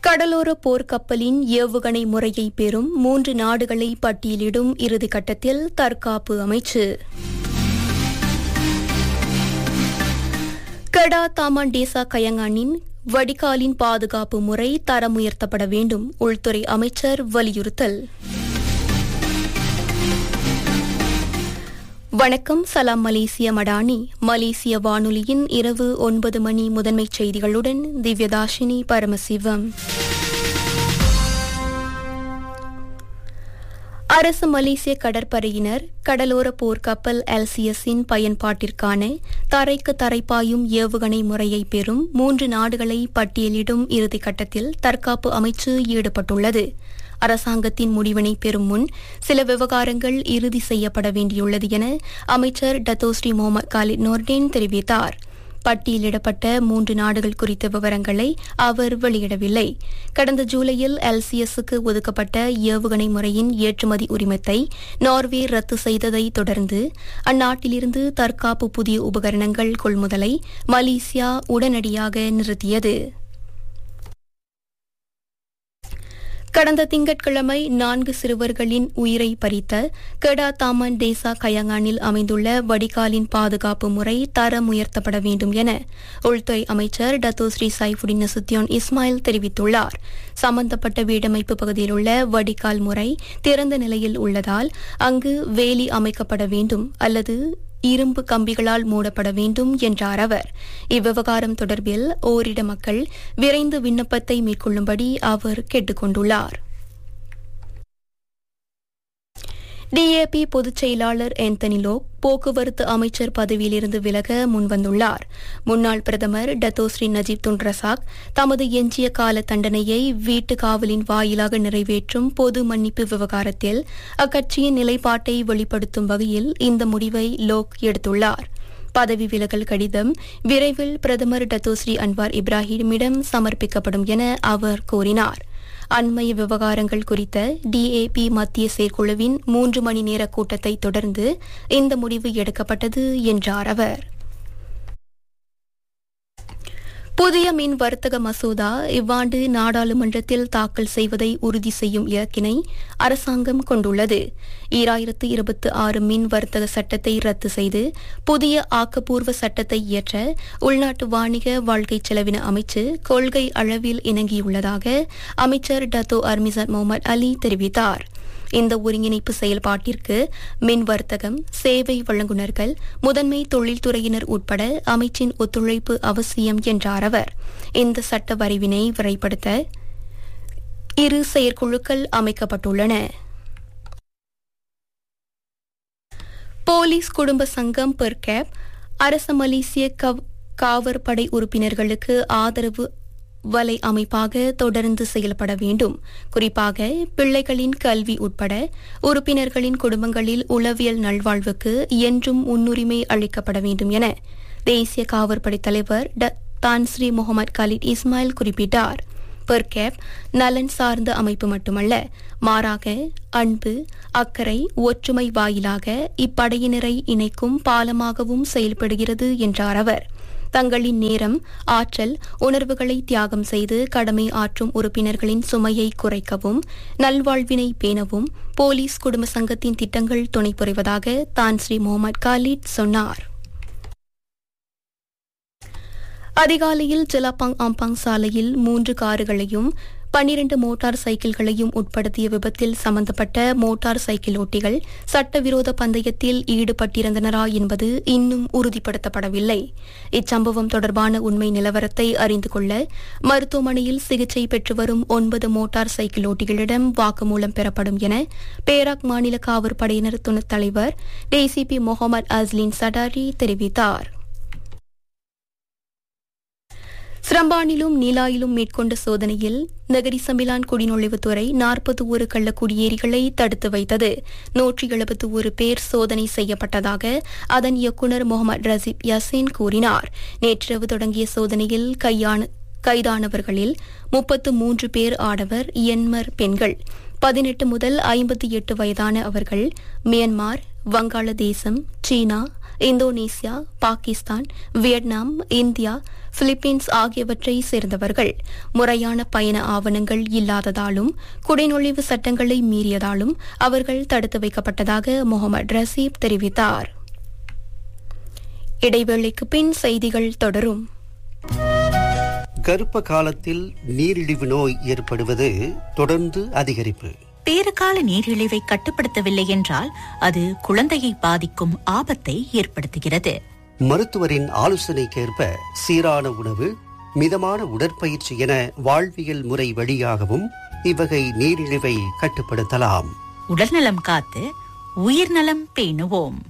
கடலோர போர்க்கப்பலின் ஏவுகணை முறையை பெறும் மூன்று நாடுகளை பட்டியலிடும் இறுதிக்கட்டத்தில் தற்காப்பு அமைச்சு கடா தாமான் டேசா கயங்கானின் வடிகாலின் பாதுகாப்பு முறை தரம் உயர்த்தப்பட வேண்டும் உள்துறை அமைச்சர் வலியுறுத்தல் வணக்கம் சலாம் மலேசிய மடானி மலேசிய வானொலியின் இரவு ஒன்பது மணி முதன்மைச் செய்திகளுடன் திவ்யதாஷினி பரமசிவம் அரசு மலேசிய கடற்படையினர் கடலோர போர்க்கப்பல் எல்சிஎஸின் பயன்பாட்டிற்கான தரைக்கு தரைப்பாயும் ஏவுகணை முறையை பெறும் மூன்று நாடுகளை பட்டியலிடும் இறுதிக்கட்டத்தில் தற்காப்பு அமைச்சு ஈடுபட்டுள்ளது அரசாங்கத்தின் முடிவினை பெறும் முன் சில விவகாரங்கள் இறுதி செய்யப்பட வேண்டியுள்ளது என அமைச்சர் டத்தோஸ்ரீ முகமது காலித் நோர்டேன் தெரிவித்தார் பட்டியலிடப்பட்ட மூன்று நாடுகள் குறித்த விவரங்களை அவர் வெளியிடவில்லை கடந்த ஜூலையில் எல்சிஎஸ்க்கு ஒதுக்கப்பட்ட ஏவுகணை முறையின் ஏற்றுமதி உரிமத்தை நார்வே ரத்து செய்ததை தொடர்ந்து அந்நாட்டிலிருந்து தற்காப்பு புதிய உபகரணங்கள் கொள்முதலை மலேசியா உடனடியாக நிறுத்தியது கடந்த திங்கட்கிழமை நான்கு சிறுவர்களின் உயிரை பறித்த கெடா தாமன் தேசா கயங்கானில் அமைந்துள்ள வடிகாலின் பாதுகாப்பு முறை தரம் உயர்த்தப்பட வேண்டும் என உள்துறை அமைச்சர் டத்தோஸ்ரீ சைஃபுடின் நசுத்தியோன் இஸ்மாயில் தெரிவித்துள்ளார் சம்பந்தப்பட்ட வீடமைப்பு பகுதியில் உள்ள வடிகால் முறை திறந்த நிலையில் உள்ளதால் அங்கு வேலி அமைக்கப்பட வேண்டும் அல்லது இரும்பு கம்பிகளால் மூடப்பட வேண்டும் என்றார் அவர் இவ்விவகாரம் தொடர்பில் ஓரிட மக்கள் விரைந்து விண்ணப்பத்தை மேற்கொள்ளும்படி அவர் கேட்டுக் கொண்டுள்ளார் டிஏபி பொதுச் செயலாளர் ஆந்தனி லோக் போக்குவரத்து அமைச்சர் பதவியிலிருந்து விலக முன்வந்துள்ளார் முன்னாள் பிரதமர் டத்தோஸ்ரீ நஜீப் துன் ரசாக் தமது எஞ்சிய கால தண்டனையை வீட்டு காவலின் வாயிலாக நிறைவேற்றும் பொது மன்னிப்பு விவகாரத்தில் அக்கட்சியின் நிலைப்பாட்டை வெளிப்படுத்தும் வகையில் இந்த முடிவை லோக் எடுத்துள்ளார் பதவி விலகல் கடிதம் விரைவில் பிரதமர் டத்தோஸ்ரீ அன்வார் இப்ராஹிமிடம் சமர்ப்பிக்கப்படும் என அவர் கூறினார் அண்மைய விவகாரங்கள் குறித்த டிஏபி மத்திய செயற்குழுவின் மூன்று மணி நேர கூட்டத்தை தொடர்ந்து இந்த முடிவு எடுக்கப்பட்டது என்றார் அவர் புதிய மின் வர்த்தக மசோதா இவ்வாண்டு நாடாளுமன்றத்தில் தாக்கல் செய்வதை உறுதி செய்யும் இலக்கினை அரசாங்கம் கொண்டுள்ளது ஈராயிரத்து இருபத்தி ஆறு மின் வர்த்தக சட்டத்தை ரத்து செய்து புதிய ஆக்கப்பூர்வ சட்டத்தை இயற்ற உள்நாட்டு வாணிக வாழ்க்கை செலவின அமைச்சு கொள்கை அளவில் இணங்கியுள்ளதாக அமைச்சர் டத்தோ அர்மிசர் முகமது அலி தெரிவித்தார் இந்த ஒருங்கிணைப்பு செயல்பாட்டிற்கு மின் வர்த்தகம் சேவை வழங்குநர்கள் முதன்மை தொழில்துறையினர் உட்பட அமைச்சின் ஒத்துழைப்பு அவசியம் என்றார் அவர் இந்த சட்ட வரைவினை விரைப்படுத்த இரு செயற்குழுக்கள் அமைக்கப்பட்டுள்ளன போலீஸ் குடும்ப சங்கம் பெர்கேப் அரச மலேசிய காவற் படை உறுப்பினர்களுக்கு ஆதரவு வலை அமைப்பாக தொடர்ந்து செயல்பட வேண்டும் குறிப்பாக பிள்ளைகளின் கல்வி உட்பட உறுப்பினர்களின் குடும்பங்களில் உளவியல் நல்வாழ்வுக்கு என்றும் முன்னுரிமை அளிக்கப்பட வேண்டும் என தேசிய காவற்படை தலைவர் தான்ஸ்ரீ முகமது காலித் இஸ்மாயில் குறிப்பிட்டார் பெர்கேப் நலன் சார்ந்த அமைப்பு மட்டுமல்ல மாறாக அன்பு அக்கறை ஒற்றுமை வாயிலாக இப்படையினரை இணைக்கும் பாலமாகவும் செயல்படுகிறது என்றார் அவர் தங்களின் நேரம் ஆற்றல் உணர்வுகளை தியாகம் செய்து கடமை ஆற்றும் உறுப்பினர்களின் சுமையை குறைக்கவும் நல்வாழ்வினை பேணவும் போலீஸ் குடும்ப சங்கத்தின் திட்டங்கள் துணை புரிவதாக தான் ஸ்ரீ முகமது காலிட் சொன்னார் அதிகாலையில் ஜலாப்பாங் ஆம்பாங் சாலையில் மூன்று கார்களையும் பன்னிரண்டு மோட்டார் சைக்கிள்களையும் உட்படுத்திய விபத்தில் சம்பந்தப்பட்ட மோட்டார் சைக்கிள் ஓட்டிகள் சட்டவிரோத பந்தயத்தில் ஈடுபட்டிருந்தனரா என்பது இன்னும் உறுதிப்படுத்தப்படவில்லை இச்சம்பவம் தொடர்பான உண்மை நிலவரத்தை அறிந்து கொள்ள மருத்துவமனையில் சிகிச்சை பெற்று வரும் ஒன்பது மோட்டார் சைக்கிள் ஓட்டிகளிடம் வாக்குமூலம் பெறப்படும் என பேராக் மாநில காவற்படையினர் துணைத் தலைவர் டிசிபி முகமது அஸ்லின் சடாரி தெரிவித்தார் சிரம்பானிலும் நீலாயிலும் மேற்கொண்ட சோதனையில் நகரி சமிலான் குடிநுழைவுத்துறை நாற்பது ஒரு கள்ள குடியேறிகளை தடுத்து வைத்தது நூற்றி எழுபத்து ஒரு பேர் சோதனை செய்யப்பட்டதாக அதன் இயக்குநர் முகமது ரசீப் யாசின் கூறினார் நேற்றிரவு தொடங்கிய சோதனையில் கையான கைதானவர்களில் முப்பத்து மூன்று பேர் ஆடவர் எண்மர் பெண்கள் பதினெட்டு முதல் ஐம்பத்தி எட்டு வயதான அவர்கள் மியன்மார் வங்காளதேசம் China Indonesia Pakistan Vietnam India Philippines ஆகியவற்றை சேர்ந்தவர்கள் முறையான பயண ஆவணங்கள் இல்லாததாலும் குடிநுழைவு சட்டங்களை மீறியதாலும் அவர்கள் தடுத்து வைக்கப்பட்டதாக முகமது ரசீப் தெரிவித்தார் இடைவேளைக்கு பின் செய்திகள் தொடரும் கர்ப்ப காலத்தில் நீரிழிவு நோய் ஏற்படுவது தொடர்ந்து அதிகரிப்பு பேறுகால நீரிழிவை கட்டுப்படுத்தவில்லை என்றால் அது குழந்தையை பாதிக்கும் ஆபத்தை ஏற்படுத்துகிறது மருத்துவரின் ஆலோசனைக்கேற்ப சீரான உணவு மிதமான உடற்பயிற்சி என வாழ்வியல் முறை வழியாகவும் இவ்வகை நீரிழிவை கட்டுப்படுத்தலாம் உடல்நலம் காத்து உயிர்நலம் பேணுவோம்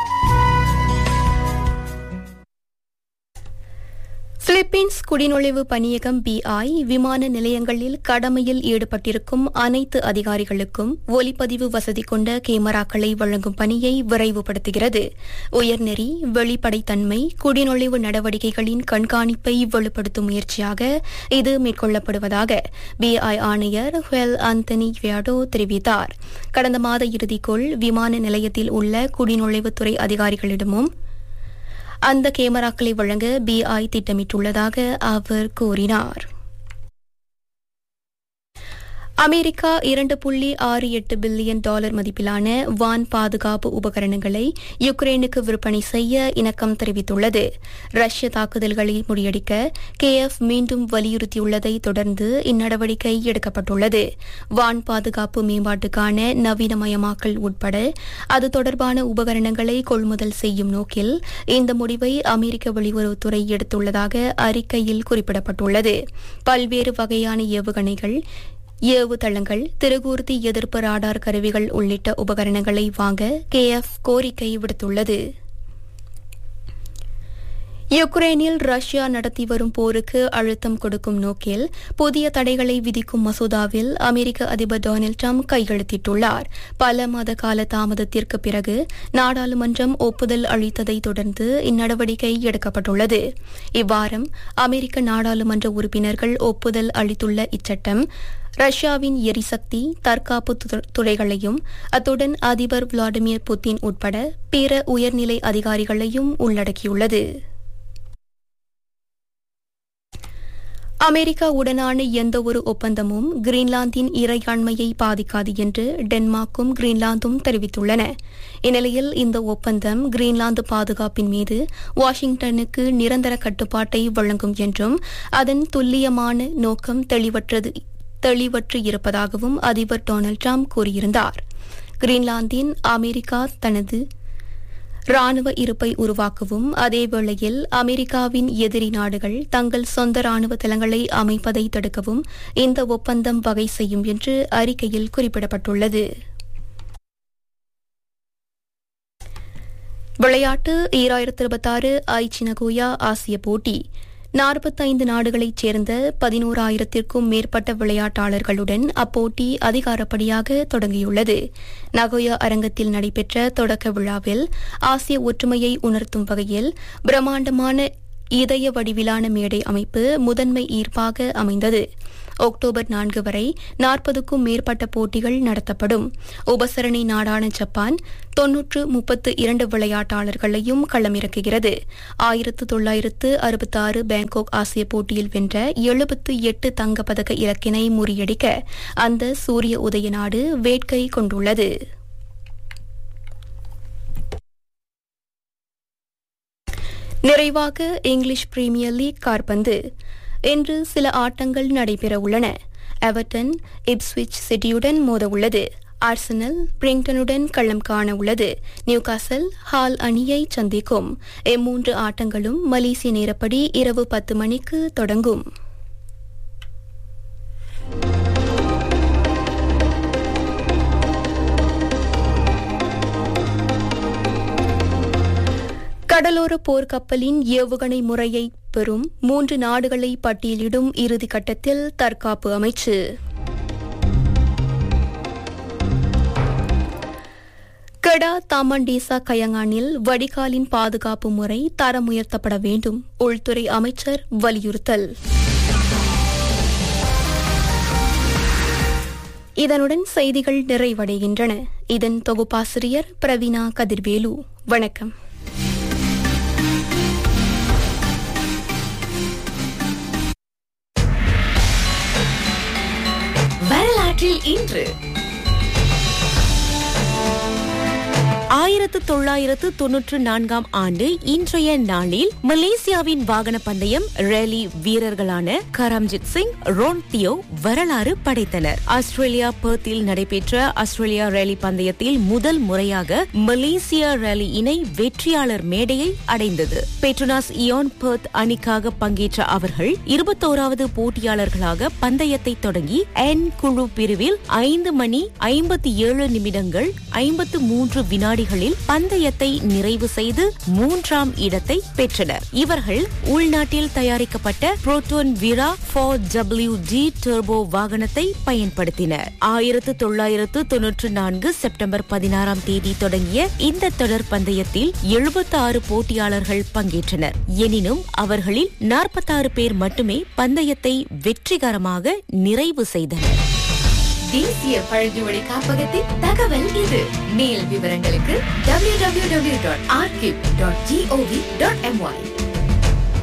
பிலிப்பீன்ஸ் குடிநுழைவு பணியகம் பிஐ விமான நிலையங்களில் கடமையில் ஈடுபட்டிருக்கும் அனைத்து அதிகாரிகளுக்கும் ஒலிப்பதிவு வசதி கொண்ட கேமராக்களை வழங்கும் பணியை விரைவுபடுத்துகிறது உயர்நெறி வெளிப்படைத்தன்மை குடிநுழைவு நடவடிக்கைகளின் கண்காணிப்பை வலுப்படுத்தும் முயற்சியாக இது மேற்கொள்ளப்படுவதாக பிஐ ஆணையர் ஹுவெல் ஆந்தனி வியாடோ தெரிவித்தார் கடந்த மாத இறுதிக்குள் விமான நிலையத்தில் உள்ள குடிநுழைவுத்துறை அதிகாரிகளிடமும் அந்த கேமராக்களை வழங்க பிஐ திட்டமிட்டுள்ளதாக அவர் கூறினார் அமெரிக்கா இரண்டு புள்ளி ஆறு எட்டு பில்லியன் டாலர் மதிப்பிலான வான் பாதுகாப்பு உபகரணங்களை யுக்ரைனுக்கு விற்பனை செய்ய இணக்கம் தெரிவித்துள்ளது ரஷ்ய தாக்குதல்களை முறியடிக்க கேஎஃப் மீண்டும் வலியுறுத்தியுள்ளதை தொடர்ந்து இந்நடவடிக்கை எடுக்கப்பட்டுள்ளது வான் பாதுகாப்பு மேம்பாட்டுக்கான நவீனமயமாக்கல் உட்பட அது தொடர்பான உபகரணங்களை கொள்முதல் செய்யும் நோக்கில் இந்த முடிவை அமெரிக்க வெளியுறவுத்துறை எடுத்துள்ளதாக அறிக்கையில் குறிப்பிடப்பட்டுள்ளது பல்வேறு வகையான ஏவுகணைகள் ஏவுதளங்கள் திருகூர்த்தி எதிர்ப்பு ராடார் கருவிகள் உள்ளிட்ட உபகரணங்களை வாங்க கேஎஃப் கோரிக்கை விடுத்துள்ளது யுக்ரைனில் ரஷ்யா நடத்தி வரும் போருக்கு அழுத்தம் கொடுக்கும் நோக்கில் புதிய தடைகளை விதிக்கும் மசோதாவில் அமெரிக்க அதிபர் டொனால்டு ட்ரம்ப் கையெழுத்திட்டுள்ளார் பல மாத கால தாமதத்திற்கு பிறகு நாடாளுமன்றம் ஒப்புதல் அளித்ததை தொடர்ந்து இந்நடவடிக்கை எடுக்கப்பட்டுள்ளது இவ்வாரம் அமெரிக்க நாடாளுமன்ற உறுப்பினர்கள் ஒப்புதல் அளித்துள்ள இச்சட்டம் ரஷ்யாவின் எரிசக்தி தற்காப்பு துறைகளையும் அத்துடன் அதிபர் விளாடிமிர் புட்டின் உட்பட பிற உயர்நிலை அதிகாரிகளையும் உள்ளடக்கியுள்ளது அமெரிக்காவுடனான எந்தவொரு ஒப்பந்தமும் கிரீன்லாந்தின் இறையாண்மையை பாதிக்காது என்று டென்மார்க்கும் கிரீன்லாந்தும் தெரிவித்துள்ளன இந்நிலையில் இந்த ஒப்பந்தம் கிரீன்லாந்து பாதுகாப்பின் மீது வாஷிங்டனுக்கு நிரந்தர கட்டுப்பாட்டை வழங்கும் என்றும் அதன் துல்லியமான நோக்கம் தெளிவற்றது தெளிவற்று இருப்பதாகவும் அதிபர் டொனால்டு ட்ரம்ப் கூறியிருந்தார் கிரீன்லாந்தின் அமெரிக்கா தனது ராணுவ இருப்பை உருவாக்கவும் அதேவேளையில் அமெரிக்காவின் எதிரி நாடுகள் தங்கள் சொந்த ராணுவ தளங்களை அமைப்பதை தடுக்கவும் இந்த ஒப்பந்தம் வகை செய்யும் என்று அறிக்கையில் குறிப்பிடப்பட்டுள்ளது விளையாட்டு ஈராயிரத்தி இருபத்தாறு ஐச்சினகோயா ஆசிய போட்டி நாற்பத்தைந்து நாடுகளைச் சேர்ந்த பதினோராயிரத்திற்கும் மேற்பட்ட விளையாட்டாளர்களுடன் அப்போட்டி அதிகாரப்படியாக தொடங்கியுள்ளது நகோயா அரங்கத்தில் நடைபெற்ற தொடக்க விழாவில் ஆசிய ஒற்றுமையை உணர்த்தும் வகையில் பிரம்மாண்டமான இதய வடிவிலான மேடை அமைப்பு முதன்மை ஈர்ப்பாக அமைந்தது அக்டோபர் நான்கு வரை நாற்பதுக்கும் மேற்பட்ட போட்டிகள் நடத்தப்படும் உபசரணை நாடான ஜப்பான் தொன்னூற்று முப்பத்து இரண்டு விளையாட்டாளர்களையும் களமிறக்குகிறது ஆயிரத்து தொள்ளாயிரத்து அறுபத்தி ஆறு பேங்காக் ஆசிய போட்டியில் வென்ற எழுபத்து எட்டு தங்கப்பதக்க இலக்கினை முறியடிக்க அந்த சூரிய உதய நாடு வேட்கை கொண்டுள்ளது நிறைவாக இங்கிலீஷ் பிரீமியர் லீக் கார்பந்து இன்று சில ஆட்டங்கள் நடைபெற உள்ளன எவர்டன் இப்ஸ்விச் சிட்டியுடன் மோத உள்ளது ஆர்சனல் பிரிங்டனுடன் களம் காண உள்ளது நியூகாசல் ஹால் அணியை சந்திக்கும் இம்மூன்று ஆட்டங்களும் மலேசிய நேரப்படி இரவு பத்து மணிக்கு தொடங்கும் கடலோர போர்க்கப்பலின் ஏவுகணை முறையை பெறும் மூன்று நாடுகளை பட்டியலிடும் இறுதி கட்டத்தில் தற்காப்பு அமைச்சு கெடா தாமண்டேசா கயங்கானில் வடிகாலின் பாதுகாப்பு முறை தரம் உயர்த்தப்பட வேண்டும் உள்துறை அமைச்சர் வலியுறுத்தல் இதனுடன் செய்திகள் நிறைவடைகின்றன இதன் தொகுப்பாசிரியர் பிரவீனா கதிர்வேலு வணக்கம் வரலாற்றில் இன்று ஆயிரத்து தொள்ளாயிரத்து தொன்னூற்று நான்காம் ஆண்டு இன்றைய நாளில் மலேசியாவின் வாகன பந்தயம் ரேலி வீரர்களான கரம்ஜித் சிங் ரோன் தியோ வரலாறு படைத்தனர் ஆஸ்திரேலியா பெர்த்தில் நடைபெற்ற ஆஸ்திரேலியா ரேலி பந்தயத்தில் முதல் முறையாக மலேசியா ரேலி இணை வெற்றியாளர் மேடையை அடைந்தது பெட்ரோனாஸ் இயான் பெர்த் அணிக்காக பங்கேற்ற அவர்கள் இருபத்தோராவது போட்டியாளர்களாக பந்தயத்தை தொடங்கி என் குழு பிரிவில் ஐந்து மணி ஐம்பத்தி ஏழு நிமிடங்கள் ஐம்பத்து மூன்று வினாடிகளில் பந்தயத்தை நிறைவு செய்து மூன்றாம் இடத்தை பெற்றனர் இவர்கள் உள்நாட்டில் தயாரிக்கப்பட்ட Proton Wira four W D turbo வாகனத்தை பயன்படுத்தினர் ஆயிரத்து தொள்ளாயிரத்து தொன்னூற்று நான்கு செப்டம்பர் பதினாறாம் தேதி தொடங்கிய இந்த தொடர் பந்தயத்தில் எழுபத்தி ஆறு போட்டியாளர்கள் பங்கேற்றனர் எனினும் அவர்களில் நாற்பத்தாறு பேர் மட்டுமே பந்தயத்தை வெற்றிகரமாக நிறைவு செய்தனர் தேசிய பழங்குடி காப்பகத்தின் தகவல் இது மேல் விவரங்களுக்கு www.archive.gov.my